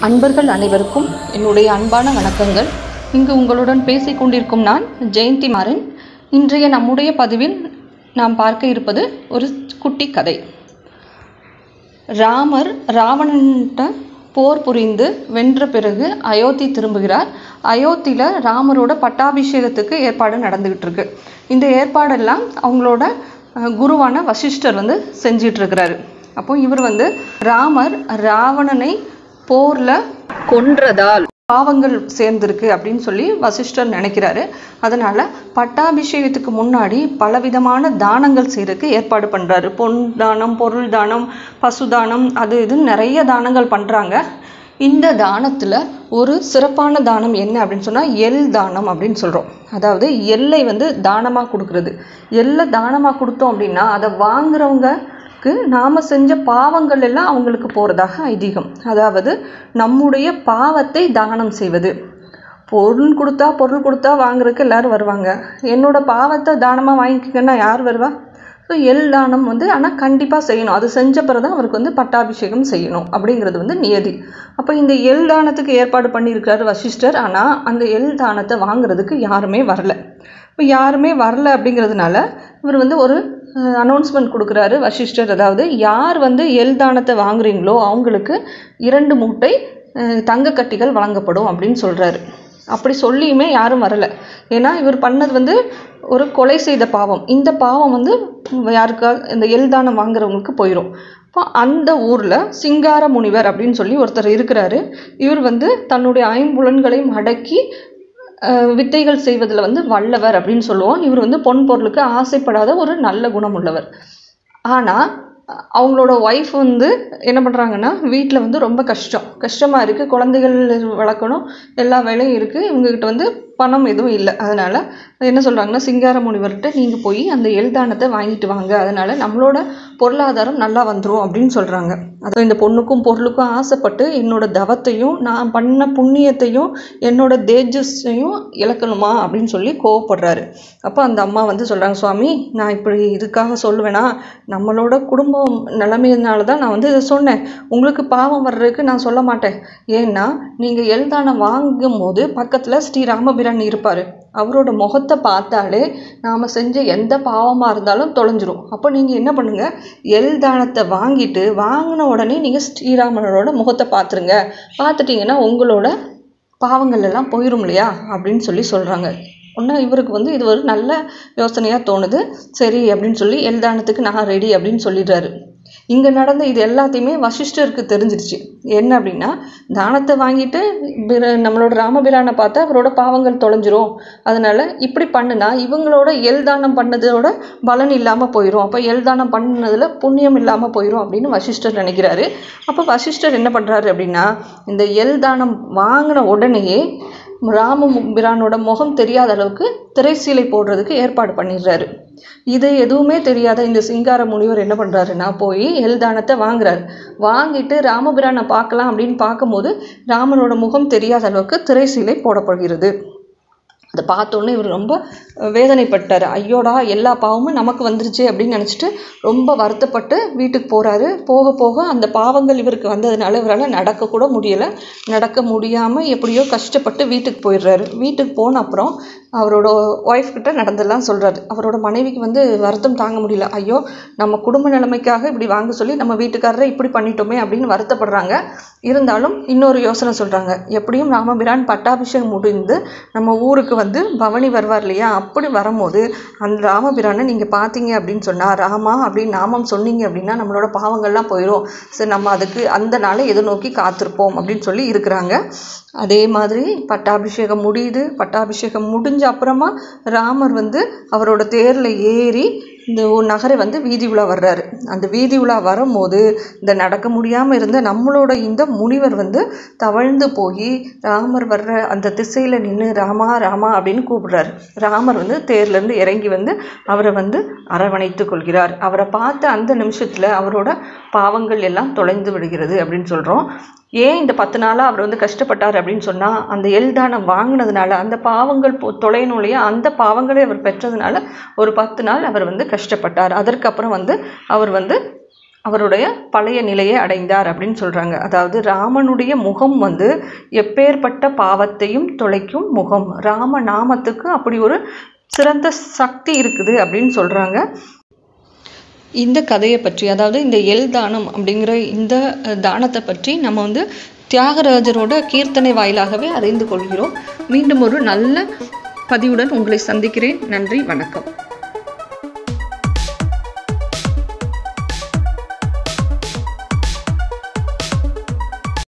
அன்பர்கள் அனைவருக்கும் என்னுடைய அன்பான வணக்கங்கள் இங்கு உங்களுடன் பேசிக் கொண்டிருக்கும் நான் ஜெயந்தி மாறன் இன்றைய நம்முடைய பதிவில் நாம் பார்க்க இருப்பது ஒரு குட்டி கதை ராமர் ராவணன்கிட்ட போர் புரிந்து வென்ற பிறகு அயோத்தி திரும்புகிறார் அயோத்தியில் ராமரோட பட்டாபிஷேகத்துக்கு ஏற்பாடு நடந்துக்கிட்டு இருக்கு இந்த ஏற்பாடெல்லாம் அவங்களோட அஹ், குருவான வசிஷ்டர் வந்து செஞ்சிட்டு இருக்கிறாரு அப்போ இவர் வந்து ராமர் ராவணனை போரில் கொன்றதால் பாவங்கள் சேர்ந்திருக்கு அப்படின்னு சொல்லி வசிஷ்டர் நினைக்கிறாரு அதனால பட்டாபிஷேகத்துக்கு முன்னாடி பலவிதமான தானங்கள் செய்யறதுக்கு ஏற்பாடு பண்றாரு பொன் தானம் பொருள் தானம் பசு தானம் அது இதுன்னு நிறைய தானங்கள் பண்றாங்க இந்த தானத்துல ஒரு சிறப்பான தானம் என்ன அப்படின்னு சொன்னா எள் தானம் அப்படின்னு சொல்றோம் அதாவது எள்ளை வந்து தானமா கொடுக்கறது எள்ளை தானமா கொடுத்தோம் அப்படின்னா அதை வாங்குறவங்களுக்கு நாம செஞ்ச பாவங்கள் எல்லாம் அவங்களுக்கு போறதாக ஐதீகம் அதாவது நம்முடைய பாவத்தை தானம் செய்வது பொருள் கொடுத்தா பொருள் கொடுத்தா வாங்குறதுக்கு எல்லாரும் வருவாங்க என்னோட பாவத்தை தானமாக வாங்கிக்கங்கன்னா யார் வருவா ஸோ எல் தானம் வந்து ஆனால் கண்டிப்பாக செய்யணும் அது செஞ்ச பிறகு தான் அவருக்கு வந்து பட்டாபிஷேகம் செய்யணும் அப்படிங்கிறது வந்து நியதி அப்போ இந்த எல் தானத்துக்கு ஏற்பாடு பண்ணியிருக்காரு வசிஷ்டர் ஆனால் அந்த எல் தானத்தை வாங்குறதுக்கு யாருமே வரல இப்போ யாருமே வரல அப்படிங்கிறதுனால இவர் வந்து ஒரு அனௌன்ஸ்மெண்ட் கொடுக்குறாரு வசிஷ்டர் அதாவது யார் வந்து எல் தானத்தை வாங்குறீங்களோ அவங்களுக்கு இரண்டு மூட்டை அஹ், தங்கக்கட்டிகள் வழங்கப்படும் அப்படின்னு சொல்கிறாரு அப்படி சொல்லியுமே யாரும் வரல ஏன்னா இவர் பண்ணது வந்து ஒரு கொலை செய்த பாவம் இந்த பாவம் வந்து யாருக்கா இந்த எல் தானம் வாங்குறவங்களுக்கு போயிடும் இப்போ அந்த ஊரில் சிங்கார முனிவர் அப்படின்னு சொல்லி ஒருத்தர் இருக்கிறாரு இவர் வந்து தன்னுடைய ஐம்புலன்களையும் அடக்கி அஹ், வித்தைகள் செய்வதில் வந்து வல்லவர் அப்படின்னு சொல்லுவோம் இவர் வந்து பொன் பொருளுக்கு ஆசைப்படாத ஒரு நல்ல குணம் உள்ளவர் ஆனால் அவங்களோட ஒய்ஃப் வந்து என்ன பண்ணுறாங்கன்னா வீட்டில் வந்து ரொம்ப கஷ்டம் கஷ்டமாக இருக்குது குழந்தைகள் வளர்க்கணும் எல்லா வேலையும் இருக்குது இவங்ககிட்ட வந்து பணம் எதுவும் இல்லை அதனால் என்ன சொல்கிறாங்கன்னா சிங்கார முனிவர்கிட்ட நீங்கள் போய் அந்த எல்தானத்தை வாங்கிட்டு வாங்க அதனால் நம்மளோட பொருளாதாரம் நல்லா வந்துடும் அப்படின்னு சொல்கிறாங்க அது இந்த பொண்ணுக்கும் பொருளுக்கும் ஆசைப்பட்டு என்னோட தவத்தையும் நான் பண்ண புண்ணியத்தையும் என்னோட தேஜஸையும் இழக்கணுமா அப்படின்னு சொல்லி கோவப்படுறாரு அப்போ அந்த அம்மா வந்து சொல்கிறாங்க சுவாமி நான் இப்படி இதுக்காக சொல்லுவேனா நம்மளோட குடும்பம் நிலைமையினால தான் நான் வந்து இதை சொன்னேன் உங்களுக்கு பாவம் வர்றதுக்கு நான் சொல்ல மாட்டேன் ஏன்னா நீங்கள் எல்தானம் வாங்கும் போது பக்கத்தில் ஸ்ரீ ராமபிரான் இருப்பார் அவரோட முகத்தை பார்த்தாலே நாம் செஞ்ச எந்த பாவமாக இருந்தாலும் தொலைஞ்சிரும் அப்போ நீங்கள் என்ன பண்ணுங்கள் எல் தானத்தை வாங்கிட்டு வாங்கின உடனே நீங்கள் ஸ்ரீராமனோட முகத்தை பார்த்துருங்க பார்த்துட்டிங்கன்னா உங்களோட பாவங்கள் எல்லாம் போயிடும் இல்லையா அப்படின்னு சொல்லி சொல்கிறாங்க ஒன்று இவருக்கு வந்து இது ஒரு நல்ல யோசனையாக தோணுது சரி அப்படின்னு சொல்லி எல் தானத்துக்கு நான் ரெடி அப்படின்னு சொல்லிடுறாரு இங்கே நடந்த இது எல்லாத்தையுமே வசிஷ்டருக்கு தெரிஞ்சிருச்சு என்ன அப்படின்னா தானத்தை வாங்கிட்டு பிர- நம்மளோட ராமபிரானை பார்த்தா அவரோட பாவங்கள் தொலைஞ்சிரும் அதனால இப்படி பண்ணுனா இவங்களோட எல் தானம் பண்ணதோட பலன் இல்லாமல் போயிடும் அப்போ எல் தானம் பண்ணதில் புண்ணியம் இல்லாமல் போயிடும் அப்படின்னு வசிஷ்டர் நினைக்கிறாரு அப்போ வசிஷ்டர் என்ன பண்ணுறாரு அப்படின்னா இந்த எல் தானம் வாங்கின உடனேயே ராம பிரானோட முகம் தெரியாத அளவுக்கு திரைசீலை போடுறதுக்கு ஏற்பாடு பண்ணிடுறாரு இது எதுவுமே தெரியாத இந்த சிங்கார முனிவர் என்ன பண்ணுறாருன்னா போய் எல்தானத்தை வாங்குறாரு வாங்கிட்டு ராமபிரானை பார்க்கலாம் அப்படின்னு பார்க்கும்போது ராமனோட முகம் தெரியாத அளவுக்கு திரைசீலை போடப்படுகிறது அதை பார்த்தோன்னே இவர் ரொம்ப வேதனைப்பட்டார் ஐயோடா எல்லா பாவமும் நமக்கு வந்துருச்சு அப்படின்னு நினச்சிட்டு ரொம்ப வருத்தப்பட்டு வீட்டுக்கு போகிறாரு போக போக அந்த பாவங்கள் இவருக்கு வந்ததுனால இவரால் நடக்கக்கூட முடியலை நடக்க முடியாமல் எப்படியோ கஷ்டப்பட்டு வீட்டுக்கு போயிடுறாரு வீட்டுக்கு போன அப்புறம் அவரோட ஒய்ஃப் கிட்ட நடந்தெல்லாம் சொல்கிறாரு அவரோட மனைவிக்கு வந்து வருத்தம் தாங்க முடியல ஐயோ நம்ம குடும்ப நிலைமைக்காக இப்படி வாங்க சொல்லி நம்ம வீட்டுக்காரரை இப்படி பண்ணிட்டோமே அப்படின்னு வருத்தப்படுறாங்க இருந்தாலும் இன்னொரு யோசனை சொல்கிறாங்க எப்படியும் ராமபிரான் பட்டாபிஷேகம் முடிந்து நம்ம ஊருக்கு வந்து பவனி வருவார் இல்லையா அப்படி வரும்போது அந்த ராமபிரானை நீங்கள் பார்த்தீங்க அப்படின்னு சொன்னால் ராமா அப்படின்னு நாமம் சொன்னீங்க அப்படின்னா நம்மளோட பாவங்கள்லாம் போயிடும் சரி நம்ம அதுக்கு அந்த நாளை எதிர்நோக்கி காத்திருப்போம் அப்படின்னு சொல்லி இருக்கிறாங்க அதே மாதிரி பட்டாபிஷேகம் முடியுது பட்டாபிஷேகம் முடிஞ்ச அப்புறமா ராமர் வந்து அவரோட தேரில் ஏறி இந்த ஒரு நகரை வந்து வீதி உலா வர்றாரு அந்த வீதி உலா வரும்போது இந்த நடக்க முடியாமல் இருந்த நம்மளோட இந்த முனிவர் வந்து தவழ்ந்து போய் ராமர் வர்ற அந்த திசையில் நின்று ராமா ராமா அப்படின்னு கூப்பிடுறாரு ராமர் வந்து தேர்லேருந்து இறங்கி வந்து அவரை வந்து அரவணைத்து கொள்கிறார் அவரை பார்த்த அந்த நிமிஷத்தில் அவரோட பாவங்கள் எல்லாம் தொலைந்து விடுகிறது அப்படின்னு சொல்கிறோம் ஏன் இந்த பத்து நாளாக அவர் வந்து கஷ்டப்பட்டார் அப்படின்னு சொன்னால் அந்த எல்தானம் வாங்கினதுனால அந்த பாவங்கள் போ தொலையணும் இல்லையா அந்த பாவங்களை அவர் பெற்றதுனால ஒரு பத்து நாள் அவர் வந்து கஷ்டப்பட்டார் அதற்கப்புறம் வந்து அவர் வந்து அவருடைய பழைய நிலையை அடைந்தார் அப்படின்னு சொல்கிறாங்க அதாவது ராமனுடைய முகம் வந்து எப்பேற்பட்ட பாவத்தையும் தொலைக்கும் முகம் ராம நாமத்துக்கு அப்படி ஒரு சிறந்த சக்தி இருக்குது அப்படின்னு சொல்கிறாங்க இந்த கதையை பற்றி அதாவது இந்த எல் தானம் அப்படிங்கிற இந்த அஹ், தானத்தை பற்றி நம்ம வந்து தியாகராஜரோட கீர்த்தனை வாயிலாகவே அறிந்து கொள்கிறோம் மீண்டும் ஒரு நல்ல பதிவுடன் உங்களை சந்திக்கிறேன் நன்றி வணக்கம்